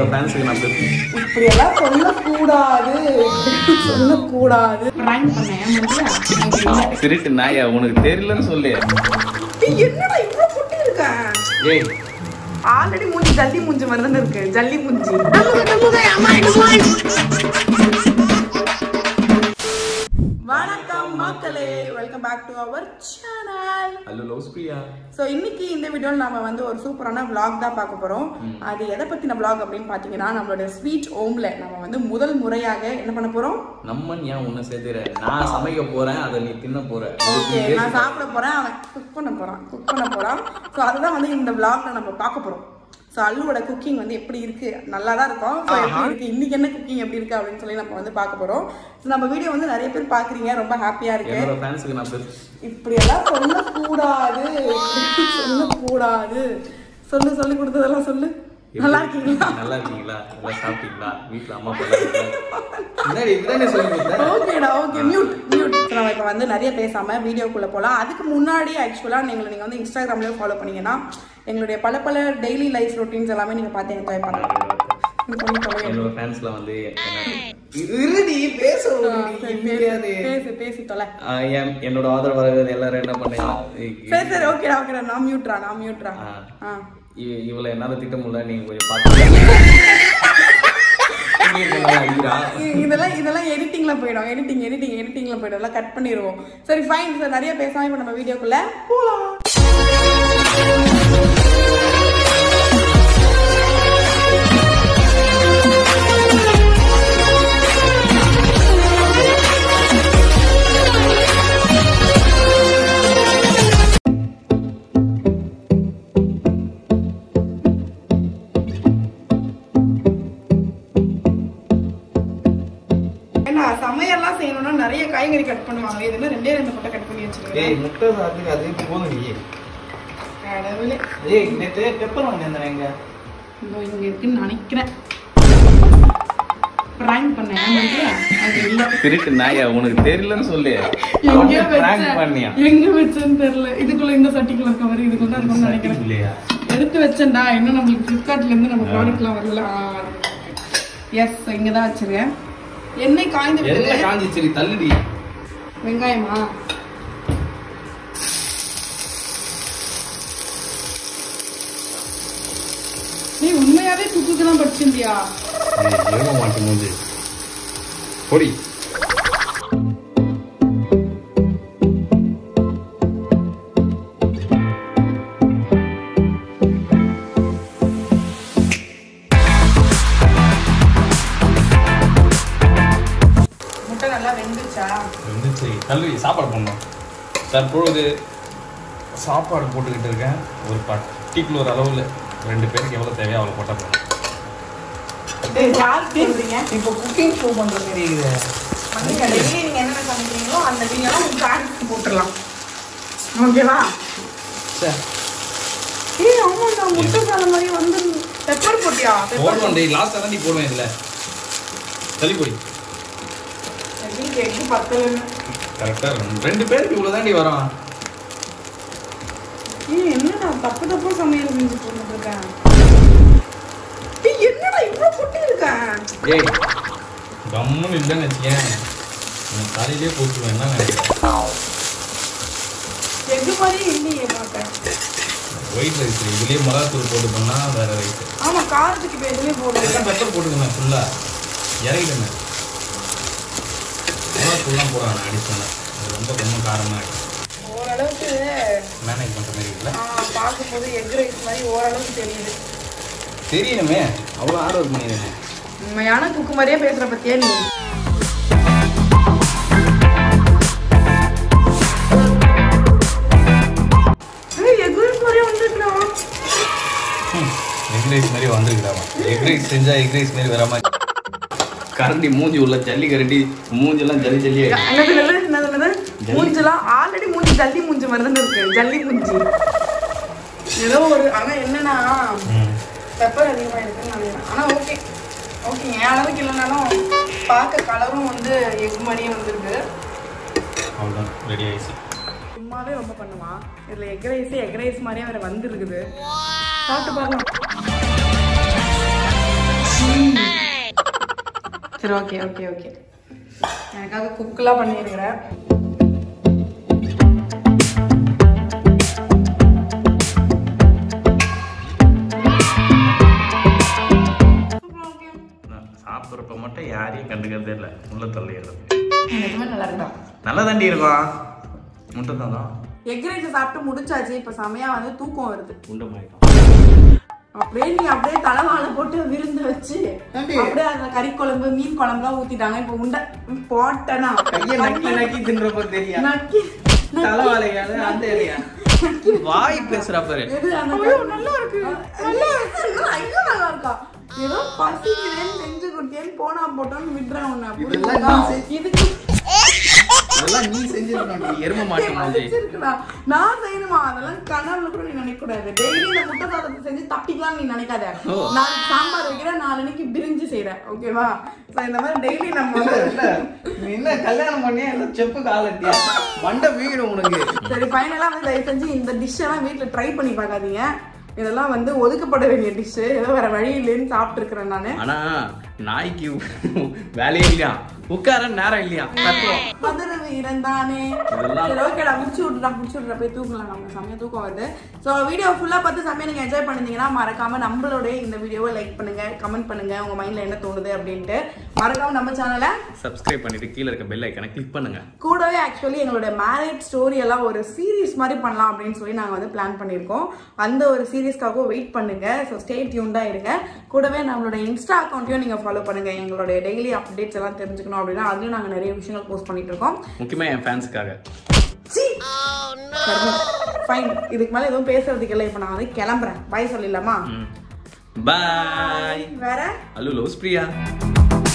என்னோட ஃபேன்ஸுக்கு நான் பெருமை இப்படி எல்லாம் சொல்லக்கூடாது சொல்லக்கூடாது ப்ராங்க் பண்ணேன் முடியல திருட்டு நாயா உனக்கு தெரியலன்னு சொல்லு என்னடா இவ்வளவு குட்டி இருக்கேன் ஏய் ஆல்ரெடி மூஞ்சி ஜல்லி மூஞ்சி மாதிரி தானே இருக்கு ஜல்லி மூஞ்சி வணக்கம் மக்களே welcome back to our channel hello loves Priya so இன்னைக்கு இந்த வீடியோவில் நம்ம வந்து ஒரு சூப்பரான vlog தான் பார்க்க போகிறோம் அது எதை பற்றின vlog அப்படின்னு பார்த்தீங்கன்னா நம்மளோட ஸ்வீட் ஹோமில் நம்ம வந்து முதல் முறையாக என்ன பண்ண போகிறோம் நம்ம ஏன் உன்னை சேர்த்துற நான் சமைக்க போறேன் அதை நீ தின்ன போற ஓகே நான் சாப்பிட போகிறேன் அவன் குக் பண்ண போகிறான் குக் பண்ண போகிறான் ஸோ அதுதான் வந்து இந்த vlogல நம்ம பார்க்க போகிறோம் ஸோ அல்லுவோட குக்கிங் வந்து எப்படி இருக்கு நல்லா தான் இருக்கும் ஸோ எப்படி இருக்கு இன்னைக்கு என்ன குக்கிங் எப்படி இருக்கு அப்படின்னு சொல்லி நம்ம வந்து பார்க்க போகிறோம் ஸோ நம்ம வீடியோ வந்து நிறைய பேர் பார்க்குறீங்க ரொம்ப ஹாப்பியாக இருக்கு என்னோட ஃபேன்ஸுக்கு நான் பெருமை இப்படி எல்லாம் சொல்லக்கூடாது இப்படி சொல்லக்கூடாது சொல்லு சொல்லி கொடுத்ததெல்லாம் சொல்லு நல்லா இருக்கீங்களா நல்லா இருக்கீங்களா நல்லா சாப்பிட்டீங்களா வீட்டுல அம்மா பண்ணாங்க முன்னாடி இதுதானே சொல்லி கொடுத்தேன் ஓகேடா ஓகே மியூட் மியூட் நம்ம இப்போ வந்து நிறைய பேசாம வீடியோக்குள்ள போகலாம் அதுக்கு முன்னாடி ஆக்சுவலாக நீங்கள் நீங்கள் வந்து இன்ஸ்டாகிராம்லேயே ஃபாலோ பண்ணீங்கன்னா எங்களுடைய பல பல டெய்லி லைஃப் ரொட்டீன்ஸ் எல்லாமே நீங்கள் பார்த்து என்ஜாய் பண்ணலாம் எனக்கு கொஞ்சம் தொலைவு. என்னோட ஃபேன்ஸ்ல வந்து என்ன இருடி பேச சரி, பேசு, பேசு பேசி தொலை ஆஹ் என்- என்னோட ஆதரவாளர்கள் எல்லாரும் என்ன பண்ணீங்க சரி சரி ஓகேடா ஓகேடா நான் மியூட்ரா நான் மியூட்ரா ஆ. ஆ இ- இவளை என்னால திட்ட முடியல நீங்க கொஞ்சம் பார்த்து அடிக்கிறா இ- இதெல்லாம் இதெல்லாம் எடிட்டிங்ல போயிடும் எடிட்டிங் எடிட்டிங் எடிட்டிங்ல போயிடும் எல்லாம் கட் பண்ணிடுவோம் சரி ஃபைன் சார் நிறைய பேசாம இப்போ நம்ம வீடியோக்குள்ள போலாம் ஏன்னா சமையல்லாம் செய்யணும்னா நிறைய காய்கறி கட் பண்ணுவாங்க இதுல ரெண்டே ரெண்டு மட்டும் கட் பண்ணி வச்சிருக்கேன் ஏய் முட்டை சாப்பிட்டு அது போதும் நீ கடவுளே ஏய் நேத்து பெப்பர் வாங்கியிருந்தேன் எங்க இதோ இங்க இருக்குன்னு நினைக்கிறேன் ப்ராங்க் பண்ணேன் முடியல அது இல்ல திருட்டு நாயா உனக்கு தெரியலன்னு சொல்லு எங்கேயோ prank பண்ணியா வச்சேன் எங்க வச்சேன்னு தெரியல இதுக்குள்ள இந்த சட்டிக்குள்ள இருக்க மாதிரி இதுக்குள்ள தான் இருக்கும்னு நினைக்கிறேன் இல்லையா எடுத்து வச்சேன்டா இன்னும் நம்மளுக்கு ஃப்ளிப்கார்ட்ல இருந்து நம்ம ப்ராடக்ட்லாம் வரல எஸ் இங்க தான் வச்சிருக்கேன் எண்ணெய் காய்ந்து எல்லாம் விட்டது காஞ்சி சரி தள்ளுடி வெங்காயமா நீ உண்மையாவே குக்குக்கு தான் படிச்சிருந்தியா எழுத மாட்டேன் மூஞ்சி பொடி முட்டை நல்லா வெந்துச்சா வந்துச்சு கல்வி சாப்பாடு பண்ணணும் தற்பொழுது சாப்பாடு போட்டுக்கிட்டு இருக்கேன் ஒரு பர்டிகுலர் அளவில் ரெண்டு பேருக்கு எவ்வளோ தேவையோ அவ்வளோ போட்டால் போதும் டேய், ஜாஸ்தி சொல்றீங்க இப்போ குக்கிங் ஷோ பண்ணுற மாதிரி இருக்குது நீங்க டெய்லி நீங்க என்னென்ன சமைக்கிறீங்களோ அந்த வீடியோலாம் உங்க கார்டுக்கு போட்டுடலாம் ஓகேவா சார் ஏய் ஆமாண்டா முட்டை சாலை மாதிரி வந்து பெப்பர் போட்டியா பெப்பர் போடுவோம் டே லாஸ்ட்டாக தான் நீ போடுவேன் இதில் தள்ளி பொடி வீட்டு எக்கு பத்தலன்னு கரெக்டாக ரெண்டு பேருக்கு இவ்வளோ தாண்டி வரும் ஏய் என்னடா தப்பு தப்பா சமையல் செஞ்சு போட்டுட்டு இருக்கேன் ஏய் என்னடா இவ்வளவு குட்டி இருக்கேன் ஏய் கம்முன்னு இல்லைன்னு வச்சுக்கேன் உன் தலையிலே போட்டுருவேன் என்ன நினைக்கிறேன் எக்கு மாதிரி இல்லையே பார்த்தேன் ஒயிட் ரைஸ் இதுலேயே மிளகாத்தூள் போட்டு பண்ணால் வேறு ரைஸ் ஆமா காரத்துக்கு இப்போ எதுவுமே போடுறது எல்லாம் பெப்பர் போட்டுக்கணும் ஃபுல்லாக இறங்கிடுங்க மிளகாத்தூள்லாம் போடுறாங்க அடிஷனலாக அது ரொம்ப ரொம்ப காரமாக இருக்கும் ஓரளவுக்கு மேனேஜ் பண்ணுற மாதிரி இருக்குல்ல ஆ, பார்க்கும்போது எக் ரைஸ் மாதிரி ஓரளவுக்கு தெரியுது தெரியணுமே அவ்வளோ ஆர்டர் பண்ணிடுங்க உண்மையான குக்கு மாதிரியே பேசுற பத்தியா நீ எக் ரைஸ் மாதிரியே வந்துருக்கலாம் எக் ரைஸ் மாதிரி வந்துருக்குதாமா எக் ரைஸ் செஞ்சா எக் ரைஸ் மாதிரி வர மாதிரி கரண்டி மூஞ்சி உள்ள ஜல்லி கரண்டி மூஞ்செல்லாம் ஜல்லி ஜல்லி ஆயிடும் என்னது என்னது என்னது என்னது மூஞ்செல்லாம் ஆல்ரெடி மூஞ்சி ஜல்லி மூஞ்சி மாதிரி தானே இருக்கு ஜல்லி மூஞ்சி ஏதோ ஒரு ஆனா என்னன்னா பெப்பர் அதிகமா இருக்குன்னு நினைக்கிறேன் ஆனா ஓகே ஓகே என் அளவுக்கு இல்லைனாலும் பார்க்க கலரும் வந்து எக் மாதிரியே வந்திருக்கு அவ்வளோதான் ரெடி ஆயிடுச்சு சும்மாவே ரொம்ப பண்ணுவான் இதுல எக் ரைஸ் எக் ரைஸ் மாதிரியே வேற வந்துருக்குது சாப்பிட்டு பார்க்கலாம் சரி ஓகே ஓகே ஓகே எனக்காக குக்கெல்லாம் பண்ணியிருக்கிறேன் நான் சாப்பிட்றப்ப மட்டும் யாரையும் கண்டுக்கிறதே இல்லை உள்ள தள்ளிடுறது நிஜமே நல்லா இருக்கா நல்லா தாண்டி இருக்கும் முட்டை தான் எக் ரைஸ் சாப்பிட்டு முடிச்சாச்சு இப்ப செமையா வந்து தூக்கம் வருது உண்டமாயிட்டோம் அப்படியே நீ அப்படியே தலைவாழை போட்டு விருந்து வச்சு ஏண்டி? அப்படியே அந்த கறி குழம்பு மீன் குழம்புலாம் ஊத்திட்டாங்க இப்ப உண்டை போட்டனா கையை நக்கி நக்கி தின்றப்ப தெரியும் நக்கி தலைவாழையாது அந்த ஏரியா வாய் பேசுறா பாரு எது அந்த ஐயோ நல்லா இருக்கு நல்லா இருக்கு ஐயோ நல்லா இருக்கா ஏதோ பசிக்கிறேன்னு செஞ்சு கொடுத்தேன்னு போனா போட்டோன்னு விடுறேன் உன்னை இதெல்லாம் புரியுதா? நீ செஞ்சு- இதுக்கு அதெல்லாம் நீ செஞ்சிருக்கணும் எரும மாட்டு மாதிரி வச்சிருக்குடா. நான் செய்யணுமா அதெல்லாம் கனவுல கூட நீ நினைக்க கூடாது டெய்லி இந்த முட்டை சாதத்தை செஞ்சு தப்பிக்கலாம் நீ நினைக்காத ஓ. நாளைக்கு சாம்பார் வைக்கிறேன் நாளைக்கு பிரிஞ்சு செய்யறேன் ஓகேவா So, இந்த மாதிரி டெய்லி நம்ம இல்ல, வந்து இல்ல. நீ என்ன கல்யாணம் பண்ணியா இல்ல செப்பு காலட்டியா மண்டை வீடும் உனக்கு சரி ஃபைனலா வந்து தயவு செஞ்சு இந்த டிஷ் எல்லாம் வீட்ல ட்ரை பண்ணி பார்க்காதீங்க இதெல்லாம் வந்து ஒதுக்கப்பட வேண்டிய டிஷ் ஏதோ வேற வழி இல்லைன்னு சாப்பிட்டு இருக்கிறேன் நானு ஆனா நாய்க்கு வேலையே இல்லையா உட்கார நேரம் இல்லையா தத்துவம் மதுரை வீரன் தானே இதெல்லாம் சரி ஓகேடா முடிச்சு விட்டுடா முடிச்சு விட்டுறா போய் தூக்கலாம் நம்ம செம்மையா தூக்கம் வருது ஸோ வீடியோ ஃபுல்லா பார்த்து செம்மையா நீங்க என்ஜாய் பண்ணிருந்தீங்கன்னா மறக்காம நம்மளோட இந்த வீடியோவை லைக் பண்ணுங்க கமெண்ட் பண்ணுங்க உங்க மைண்ட்ல என்ன தோணுது அப்படின்ட்டு மறக்காம நம்ம சேனலை சப்ஸ்கிரைப் பண்ணிட்டு கீழ இருக்க பெல் ஐக்கனை கிளிக் பண்ணுங்க கூடவே ஆக்சுவலி எங்களோட மேரேஜ் ஸ்டோரி எல்லாம் ஒரு சீரிஸ் மாதிரி பண்ணலாம் அப்படின்னு சொல்லி நாங்கள் வந்து பிளான் பண்ணியிருக்கோம் அந்த ஒரு சீரிஸ்க்காக வெயிட் பண்ணுங்க ஸோ ஸ்டே டியூன்டாக இருங்க கூடவே நம்மளோட இன்ஸ்டா அக்கௌண்ட்டையும் நீங்கள் ஃபாலோ பண்ணுங்க எங்களோட டெய்லி அப்டேட்ஸ் எல்லாம் தெரிஞ்சுக்கணும் அப்படின்னா அதுலயும் நாங்கள் நிறைய விஷயங்கள் போஸ்ட் பண்ணிட்டு இருக்கோம் முக்கியமா என் ஃபேன்ஸுக்காக ஃபைன் இதுக்கு மேலே எதுவும் பேசுறதுக்கு இல்லை இப்போ நான் வந்து கிளம்புறேன் பாய் சொல்லிடலாமா பாய் வேற அலு லவ்ஸ் பிரியா